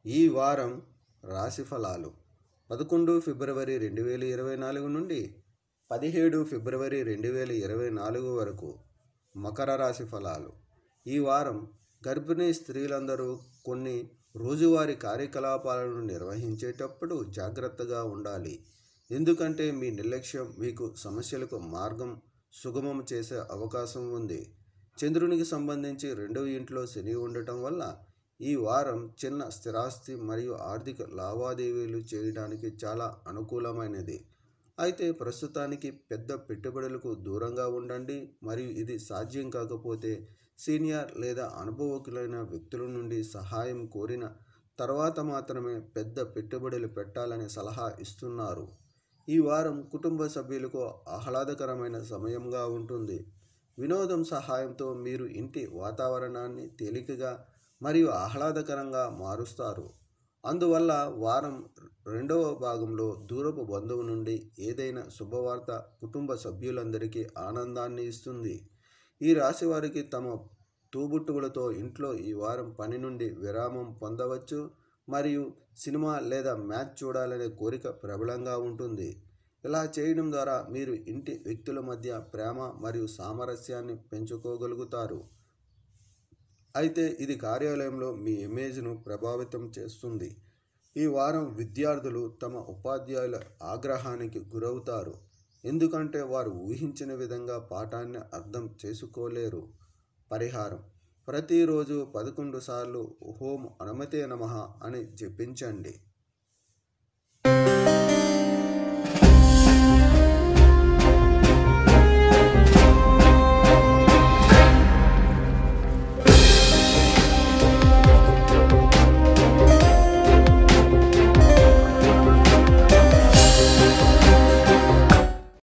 ఈ వారం రాశి ఫలాలు పదకొండు ఫిబ్రవరి రెండు వేల ఇరవై నాలుగు నుండి పదిహేడు ఫిబ్రవరి రెండు వేల ఇరవై నాలుగు వరకు మకర రాశి ఫలాలు ఈ వారం గర్భిణీ స్త్రీలందరూ కొన్ని రోజువారీ కార్యకలాపాలను నిర్వహించేటప్పుడు జాగ్రత్తగా ఉండాలి ఎందుకంటే మీ నిర్లక్ష్యం మీకు సమస్యలకు మార్గం సుగమం చేసే అవకాశం ఉంది చంద్రునికి సంబంధించి రెండవ ఇంట్లో శని ఉండటం వల్ల ఈ వారం చిన్న స్థిరాస్తి మరియు ఆర్థిక లావాదేవీలు చేయడానికి చాలా అనుకూలమైనది అయితే ప్రస్తుతానికి పెద్ద పెట్టుబడులకు దూరంగా ఉండండి మరియు ఇది సాధ్యం కాకపోతే సీనియర్ లేదా అనుభవకులైన వ్యక్తుల నుండి సహాయం కోరిన తర్వాత మాత్రమే పెద్ద పెట్టుబడులు పెట్టాలని సలహా ఇస్తున్నారు ఈ వారం కుటుంబ సభ్యులకు ఆహ్లాదకరమైన సమయంగా ఉంటుంది వినోదం సహాయంతో మీరు ఇంటి వాతావరణాన్ని తేలికగా మరియు ఆహ్లాదకరంగా మారుస్తారు అందువల్ల వారం రెండవ భాగంలో దూరపు బంధువు నుండి ఏదైనా శుభవార్త కుటుంబ సభ్యులందరికీ ఆనందాన్ని ఇస్తుంది ఈ రాశి వారికి తమ తోబుట్టువులతో ఇంట్లో ఈ వారం పని నుండి విరామం పొందవచ్చు మరియు సినిమా లేదా మ్యాచ్ చూడాలనే కోరిక ప్రబలంగా ఉంటుంది ఇలా చేయడం ద్వారా మీరు ఇంటి వ్యక్తుల మధ్య ప్రేమ మరియు సామరస్యాన్ని పెంచుకోగలుగుతారు అయితే ఇది కార్యాలయంలో మీ ఇమేజ్ను ప్రభావితం చేస్తుంది ఈ వారం విద్యార్థులు తమ ఉపాధ్యాయుల ఆగ్రహానికి గురవుతారు ఎందుకంటే వారు ఊహించిన విధంగా పాఠాన్ని అర్థం చేసుకోలేరు పరిహారం ప్రతిరోజు పదకొండు సార్లు ఓం అనుమతే నమః అని జపించండి